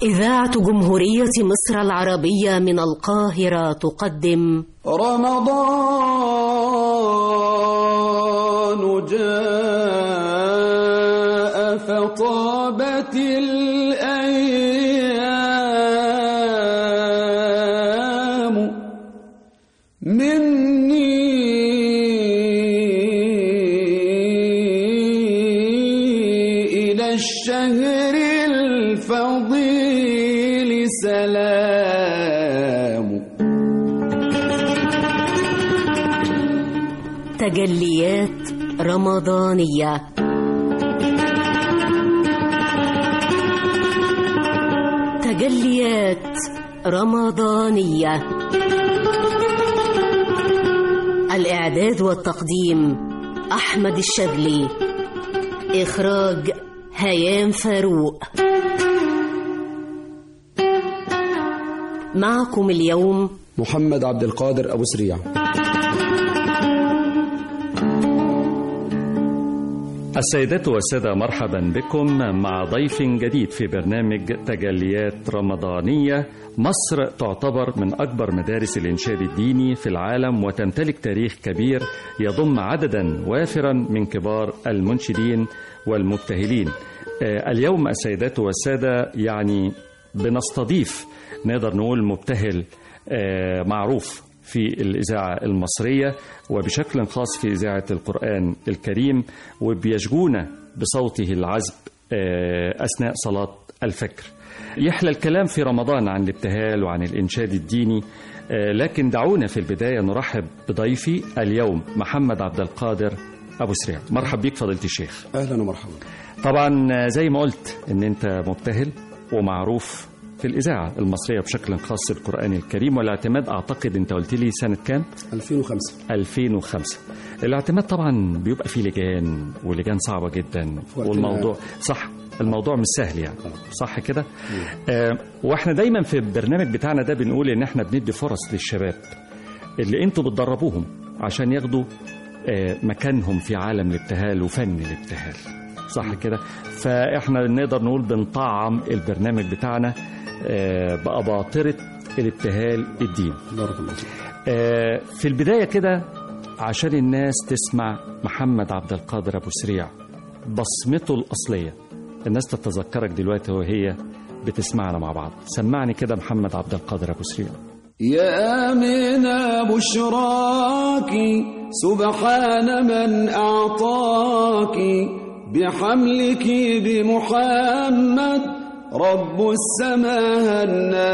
إذاعة جمهورية مصر العربية من القاهرة تقدم رمضان جاء فطابت الأيام مني إلى الشهر الفضيل سلام تجليات رمضانية تجليات رمضانية الإعداد والتقديم أحمد الشاذلي إخراج هيام فاروق معكم اليوم محمد عبد القادر أبو سريع السيدات والسادة مرحبا بكم مع ضيف جديد في برنامج تجليات رمضانية مصر تعتبر من أكبر مدارس الإنشاد الديني في العالم وتمتلك تاريخ كبير يضم عددا وافرا من كبار المنشدين والمبتهلين آه، اليوم السيدات والسادة يعني بنستضيف نقدر نقول مبتهل آه، معروف في الإذاعة المصرية وبشكل خاص في إذاعة القرآن الكريم وبيشجونا بصوته العذب آه، أثناء صلاة الفجر يحلى الكلام في رمضان عن الابتهال وعن الإنشاد الديني آه، لكن دعونا في البداية نرحب بضيفي اليوم محمد عبد القادر أبو سريع مرحب بيك فضيلة الشيخ أهلا ومرحبا طبعا آه، زي ما قلت ان انت مبتهل ومعروف في الإذاعة المصرية بشكل خاص القرآن الكريم والاعتماد أعتقد أنت قلت لي سنة كام؟ 2005 2005 الاعتماد طبعا بيبقى فيه لجان ولجان صعبة جدا وقتنا- والموضوع صح الموضوع مش سهل يعني صح كده آه واحنا دايما في البرنامج بتاعنا ده بنقول ان احنا بندي فرص للشباب اللي انتوا بتدربوهم عشان ياخدوا آه مكانهم في عالم الابتهال وفن الابتهال صح كده فاحنا نقدر نقول بنطعم البرنامج بتاعنا آه بأباطرة الابتهال الديني بارك الله فيك آه، في البداية كده عشان الناس تسمع محمد عبد القادر أبو سريع بصمته الأصلية الناس تتذكرك دلوقتي وهي بتسمعنا مع بعض سمعني كده محمد عبد القادر أبو سريع يا آمنة بشراك سبحان من أعطاك بحملك بمحمد رب السماء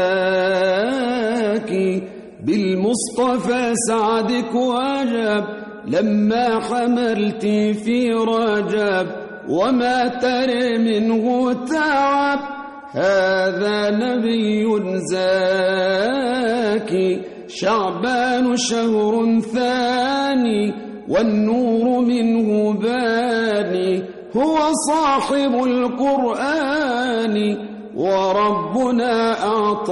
هناك بالمصطفى سعدك وجب لما حملت في رجب وما ترى منه تعب هذا نبي زاكي شعبان شهر ثاني والنور منه باني هو صاحب القرآن وربنا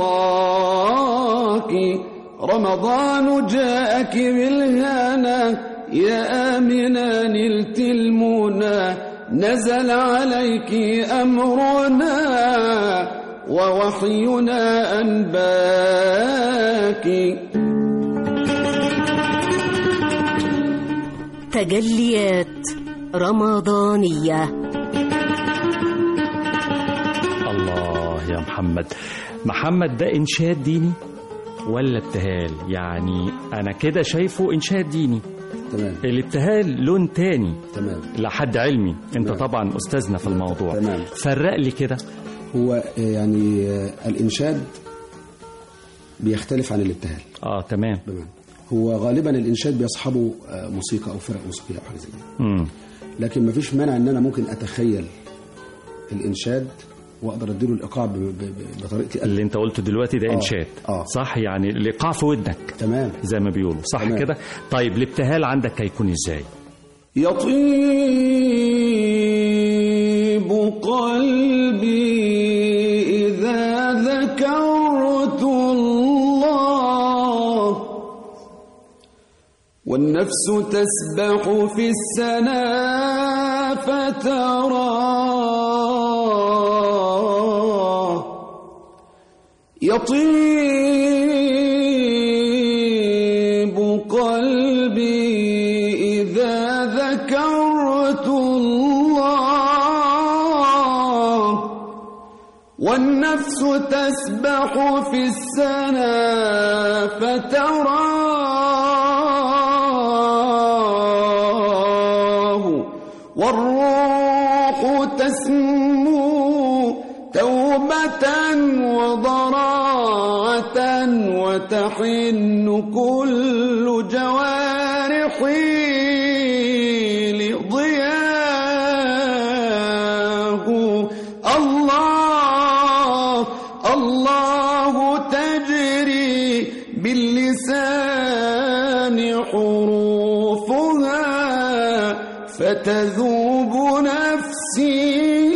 أعطاك رمضان جاءك بالهنا يا آمنا نلت المنى نزل عليك أمرنا ووحينا أنباك تجليات رمضانية الله يا محمد محمد ده إنشاد ديني ولا ابتهال يعني أنا كده شايفه إنشاد ديني تمام الابتهال لون تاني تمام لحد علمي انت تمام. طبعا استاذنا في الموضوع تمام. فرق لي كده هو يعني آه، الإنشاد بيختلف عن الابتهال اه تمام تمام هو غالبا الإنشاد بيصحبه آه، موسيقى أو فرق موسيقية أو حاجة زي كده امم لكن مفيش مانع ان انا ممكن اتخيل الانشاد واقدر اديله الايقاع ب- ب- ب- بطريقتي اللي انت قلته دلوقتي ده آه، انشاد آه. صح يعني الايقاع في ودنك تمام زي ما بيقولوا صح تمام. كده طيب الابتهال عندك هيكون ازاي يطيب قلبي إذا ذكرت الله والنفس تسبح في السنا فتراه يطيب قلبي إذا ذكرت الله والنفس تسبح في السنا فتراه والروح تسمو توبة وضراعة وتحن كل جوارحي لضياه الله الله تجري باللسان حروفها فتذوب نفسي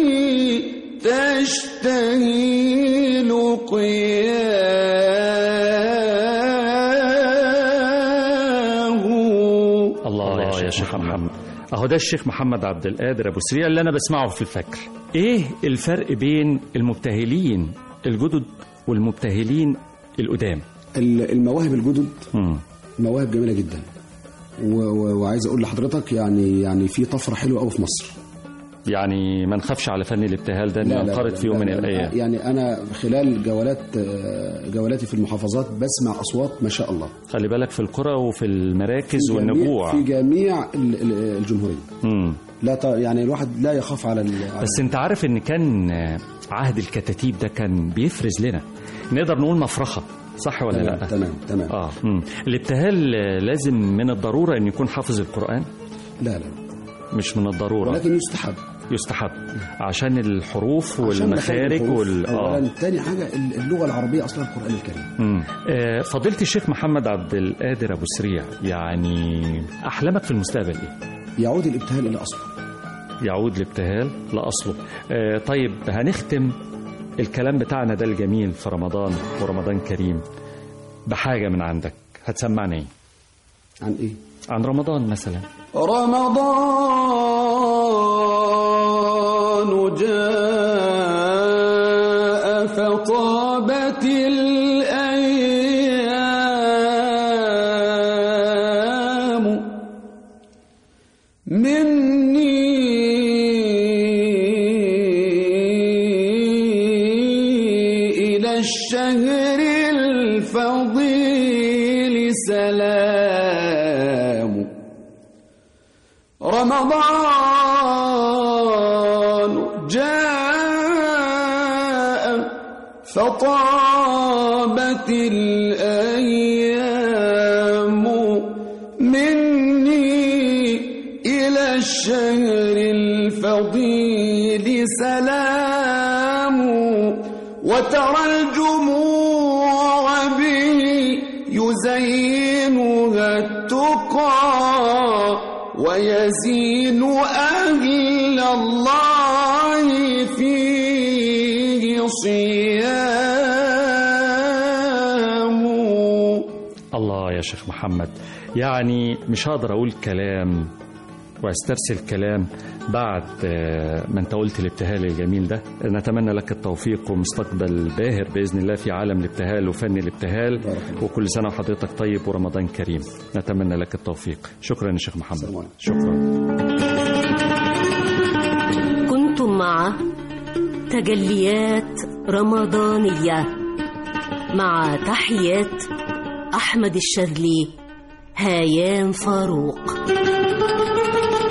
تشتهي لقياه الله, يا شيخ محمد اهو ده الشيخ محمد عبد القادر ابو سريع اللي انا بسمعه في الفجر ايه الفرق بين المبتهلين الجدد والمبتهلين القدام ال- المواهب الجدد مم. مواهب جميله جدا و- و- وعايز اقول لحضرتك يعني يعني في طفره حلوه قوي في مصر يعني ما نخافش على فن الابتهال ده انه ينقرض في يوم من لا، لا، الايام يعني انا خلال جولات آه، جولاتي في المحافظات بسمع اصوات ما شاء الله خلي بالك في القرى وفي المراكز في جميع- والنجوع في جميع ال- ال- الجمهوريه مم. لا ط- يعني الواحد لا يخاف على ال- على بس انت عارف ان كان آه، عهد الكتاتيب ده كان بيفرز لنا نقدر نقول مفرخه صح ولا تمام لا تمام تمام اه مم. الابتهال آه، لازم من الضروره ان يكون حافظ القران لا لا مش من الضروره ولكن يستحب يستحب عشان الحروف عشان والمخارج مخارج وال الحروف. اه اولا تاني حاجه ال- اللغه العربيه اصلا القران الكريم مم. آه، فضيلة الشيخ محمد عبد القادر ابو سريع يعني احلامك في المستقبل ايه؟ يعود الابتهال الى اصله يعود الابتهال لاصله آه، طيب هنختم الكلام بتاعنا ده الجميل في رمضان ورمضان كريم بحاجه من عندك هتسمعنا ايه؟ عن ايه عن رمضان مثلا رمضان جاء فطابت الأيام مني إلى الشهر الفضيل سلام رمضان جاء فطابت الأيام مني إلى الشهر الفضيل سلام وترى الجموع به يزينها التقى ويزين أهل الله فيه صيام الله يا شيخ محمد يعني مش هقدر اقول كلام واسترسل كلام بعد آه، ما انت قلت الابتهال الجميل ده نتمنى لك التوفيق ومستقبل باهر باذن الله في عالم الابتهال وفن الابتهال بارك الله. وكل سنه وحضرتك طيب ورمضان كريم نتمنى لك التوفيق شكرا يا شيخ محمد السلام عليكم. شكرا كنتم مع تجليات رمضانية مع تحيات أحمد الشاذلي هايام فاروق